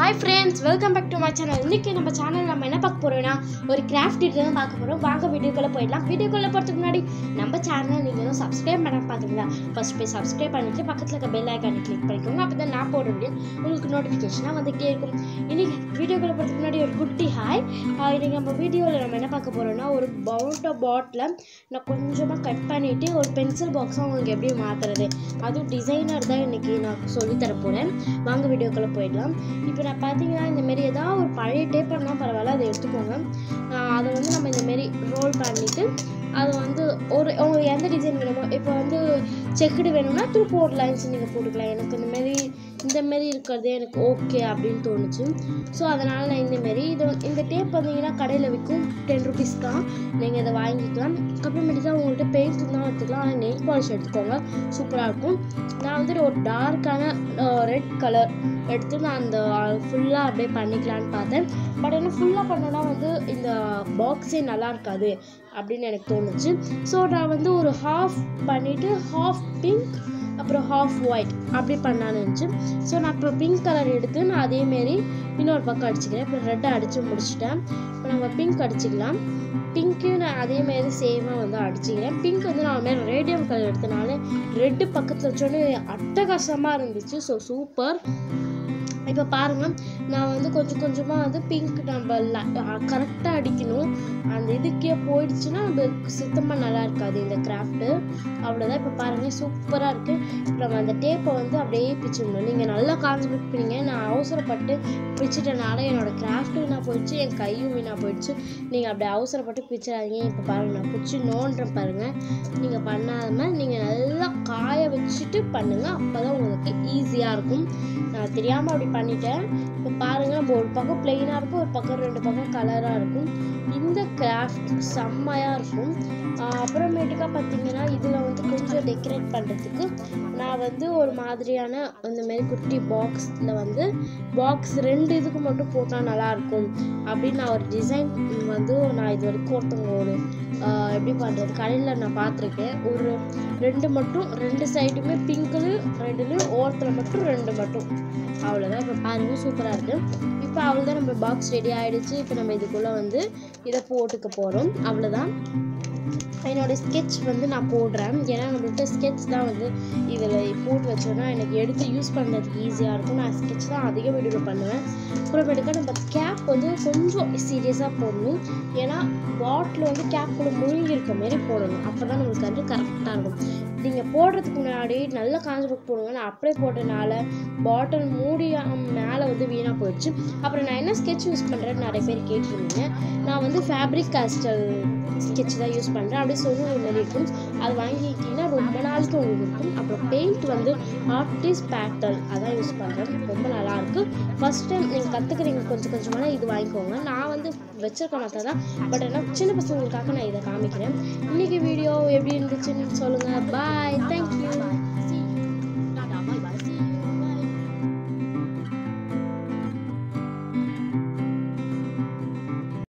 hi friends welcome back to my channel இன்றைக்கி நம்ம channel நம்ம என்ன பார்க்க போகிறோம்னா ஒரு கிராஃப்ட் தான் பார்க்க போகிறோம் வாங்க வீடியோக்குள்ளே போயிடலாம் வீடியோக்குள்ளே போகிறதுக்கு முன்னாடி நம்ம சேனலை நீங்கள் இன்னும் சப்ஸ்கிரைப் பண்ண பார்த்துங்களா ஃபர்ஸ்ட் போய் சப்ஸ்கிரைப் பண்ணிட்டு பக்கத்தில் இருக்க பெல் ஐக்கானை கிளிக் பண்ணிக்கோங்க அப்போ தான் நான் போடுற வீடியோ உங்களுக்கு நோட்டிஃபிகேஷனாக வந்துகிட்டே இருக்கும் இன்றைக்கி வீடியோக்குள்ளே போகிறதுக்கு முன்னாடி ஒரு குட்டி ஹாய் இன்றைக்கி நம்ம வீடியோவில் நம்ம என்ன பார்க்க போகிறோம்னா ஒரு பவுண்டோ பாட்டில் நான் கொஞ்சமாக கட் பண்ணிவிட்டு ஒரு பென்சில் பாக்ஸாக உங்களுக்கு எப்படி மாற்றுறது அதுவும் டிசைனர் தான் இன்றைக்கி நான் சொல்லித்தர போகிறேன் வாங்க வீடியோக்குள்ளே போயிடலாம் இப்போ நான் பார்த்தீங்கன்னா இந்த மாரி ஏதாவது ஒரு பழைய டேப்பர்னா பரவாயில்ல அதை எடுத்துக்கோங்க ஆஹ் அதை வந்து நம்ம இந்த மாரி ரோல் பண்ணிவிட்டு அது வந்து ஒரு உங்களுக்கு எந்த டிசைன் வேணுமோ இப்போ வந்து செக்குடு வேணும்னா த்ரூ ஃபோர் லைன்ஸ் நீங்கள் போட்டுக்கலாம் எனக்கு இந்த மாரி இந்த மாரி இருக்கிறதே எனக்கு ஓகே அப்படின்னு தோணுச்சு ஸோ அதனால் நான் இந்த மாரி இது வந்து- இந்த டேப் பார்த்தீங்கன்னா கடையில் விற்கும் டென் ருபீஸ் தான் நீங்கள் இதை வாங்கிக்கலாம் அப்புறமேட்டு தான் உங்கள்கிட்ட பெயிண்ட் தான் எடுத்துக்கலாம் ஆனால் நெயில் பாலிஷ் எடுத்துக்கோங்க சூப்பராக இருக்கும் நான் வந்துட்டு ஒரு டார்க்கான ரெட் கலர் எடுத்து நான் அந்த ஃபுல்லாக அப்படியே பண்ணிக்கலான்னு பார்த்தேன் பட் என்ன ஃபுல்லாக பண்ணோன்னா வந்து இந்த பாக்ஸே நல்லா இருக்காது அப்படின்னு எனக்கு தோணுச்சு ஸோ நான் வந்து ஒரு ஹாஃப் பண்ணிவிட்டு ஹாஃப் பிங்க் அப்புறம் ஹாஃப் ஒயிட் அப்படி பண்ணலான்னு இருந்துச்சு ஸோ நான் இப்போ பிங்க் கலர் எடுத்து நான் அதேமாரி இன்னொரு பக்கம் அடிச்சுக்கிறேன் இப்போ ரெட்டை அடித்து முடிச்சிட்டேன் இப்போ நம்ம பிங்க் அடிச்சுக்கலாம் பிங்க்கையும் நான் அதேமாரி சேமாக வந்து அடிச்சுக்கிறேன் பிங்க் வந்து நான் மாரி ரேடியம் கலர் எடுத்தனால ரெட்டு பக்கத்தில் வச்சோன்னே அட்டகாசமாக இருந்துச்சு ஸோ சூப்பர் இப்போ பாருங்கள் நான் வந்து கொஞ்சம் கொஞ்சமாக வந்து பிங்க் நம்ம கரெக்டாக அடிக்கணும் அந்த இதுக்கே போயிடுச்சுன்னா நம்ம சுத்தமாக நல்லா இருக்காது இந்த கிராஃப்ட்டு அவ்வளோதான் இப்போ பாருங்கள் சூப்பராக இருக்குது இப்போ நம்ம அந்த டேப்பை வந்து அப்படியே பிச்சிடணும் நீங்கள் நல்லா கான்சன்ட்ரேட் பண்ணீங்க நான் அவசரப்பட்டு பிச்சிட்டனால என்னோட கிராஃப்ட்டும் வீணாக போயிடுச்சு என் கையும் வீணாக போயிடுச்சு நீங்கள் அப்படி அவசரப்பட்டு பிச்சிடாதீங்க இப்போ பாருங்கள் நான் பிடிச்சி நோண்டுறேன் பாருங்கள் நீங்கள் பண்ணாமல் நீங்கள் நல்லா காய வச்சுட்டு பண்ணுங்கள் அப்போ தான் உங்களுக்கு ஈஸியாக இருக்கும் நான் தெரியாமல் அப்படி பண்ணிட்டேன் இப்போ பாருங்கள் நம்ம ஒரு பக்கம் பிளெயினாக இருக்கும் ஒரு பக்கம் ரெண்டு பக்கம் கலராக இருக்கும் இந்த கிராஃப்ட் செம்மையாக இருக்கும் ஆஹ் அப்புறமேட்டுக்கா பார்த்தீங்கன்னா இதில் வந்து கொஞ்சம் டெக்கரேட் பண்ணுறதுக்கு நான் வந்து ஒரு மாதிரியான இந்த மாதிரி குட்டி பாக்ஸில் வந்து பாக்ஸ் ரெண்டு இதுக்கு மட்டும் போட்டால் நல்லாயிருக்கும் அப்படின்னு நான் ஒரு டிசைன் வந்து நான் இது வரைக்கும் ஒருத்தவங்க ஒரு ஆஹ் எப்படி பண்ணுறது கடையில் நான் பார்த்துருக்கேன் ஒரு ரெண்டு மட்டும் ரெண்டு சைடுமே பிங்க்லையும் ரெண்டுலேயும் ஓரத்தில் மட்டும் ரெண்டு மட்டும் அவ்வளோதான் இப்போ பாருங்கள் சூப்பராக இருக்குது இப்போ அவ்வளோதான் நம்ம பாக்ஸ் ரெடி ஆகிடுச்சு இப்போ நம்ம இதுக்குள்ளே வந்து இதை போட்டுக்க போகிறோம் அவ்வளோதான் என்னோட ஸ்கெட்ச் வந்து நான் போடுறேன் ஏன்னா நம்மள்ட்ட ஸ்கெட்ச் தான் வந்து இதில் போட்டு வச்சோன்னா எனக்கு எடுத்து யூஸ் பண்ணுறதுக்கு ஈஸியாக இருக்கும் நான் ஸ்கெட்ச் தான் அதிக வீடியோவில் பண்ணுவேன் அப்புறமேட்டுக்கா நம்ம கேப் வந்து கொஞ்சம் சீரியஸாக போடணும் ஏன்னா பாட்டில் வந்து கேப் கூட முழுங்கி இருக்க மாரி போடணும் அப்போ தான் நம்மளுக்கு வந்து கரெக்டாக இருக்கும் நீங்கள் போடுறதுக்கு முன்னாடி நல்ல கான்செப்ட் போடுங்க நான் அப்படியே போட்டனால பாட்டில் மூடி மேலே வந்து வீணாக போயிடுச்சு அப்புறம் நான் என்ன ஸ்கெட்ச் யூஸ் பண்ணுறேன்னு நிறைய பேர் கேட்டிருந்தீங்க நான் வந்து ஃபேப்ரிக் காஸ்டல் ஸ்கெட்ச் தான் யூஸ் பண்ணுறேன் அப்படியே சொல்லுங்க மாதிரி இருக்கும் அது வாங்கிக்கிட்டிங்கன்னா ரொம்ப நாளைக்கு உங்களுக்கு இருக்கும் அப்புறம் பெயிண்ட் வந்து ஆர்டிஸ்ட் பேட்டல் அதான் யூஸ் பண்ணுறேன் ரொம்ப நல்லாயிருக்கு ஃபஸ்ட் டைம் நீங்கள் கற்றுக்குறீங்க கொஞ்சம் கொஞ்சமாக இது வாங்கிக்கோங்க நான் வந்து வச்சிருக்க மாட்டேன் தான் பட் ஆனால் சின்ன பசங்களுக்காக நான் இதை காமிக்கிறேன் இன்றைக்கி வீடியோ எப்படி இருந்துச்சுன்னு சொல்லுங்கள் பாய் தேங்க்யூ